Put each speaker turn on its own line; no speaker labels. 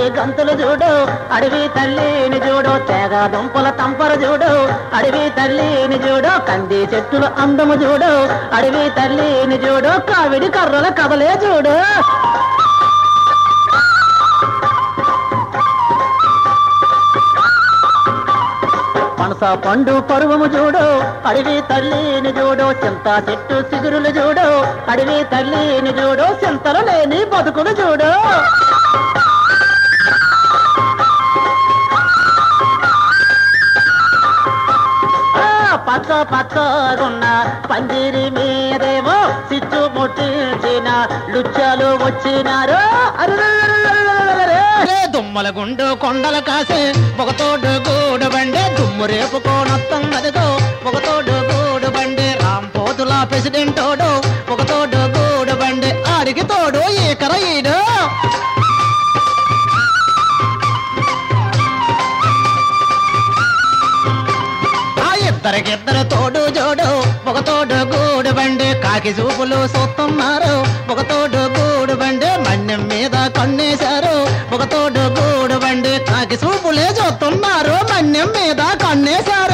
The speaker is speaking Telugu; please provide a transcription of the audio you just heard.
గంతులు చూడు అడవి తల్లిని చూడు తేగ దుంపల తంపరు చూడు అడవి తల్లిని చూడు కంది చెట్టుల అందము చూడు అడవి తల్లిని చూడు కావిడి కర్రల కదలే చూడు పనస పండు పరువము చూడు అడవి తల్లిని చూడు చింత చెట్టు సిగురులు చూడు అడవి తల్లిని చూడు చింతలు లేని బతుకులు చూడు ఆ, పచ్చ పచ్చగున్న పందిరి మీదేమో సిచ్చు ముట్టించిన లుచ్చలు వచ్చినారు అరెరెరెరెరెరెరెరెరె. ఏ దుమ్మల గుండు కొండల కాసే ఒకతోడు గూడు బండి దుమ్ము రేపుకోనొత్తందదిగో ఒకతోడు గూడు బండి రాంపోతుల ప్రెసిడెంటోడు ఒకతోడు గూడు బండి ఆడికి తోడు ఈ కరఈడు ఆ ఇద్దరికిద్దరు తోడు జోడు ఒక తోడు గూడు బండి కాకి చూపులు చూస్తున్నారు ఒక తోడు గూడు బండి మన్యం మీద కన్నేశారు ఒక తోడు గూడు బండి కాకి చూపులే చూస్తున్నారు మన్యం మీద కన్నేశారు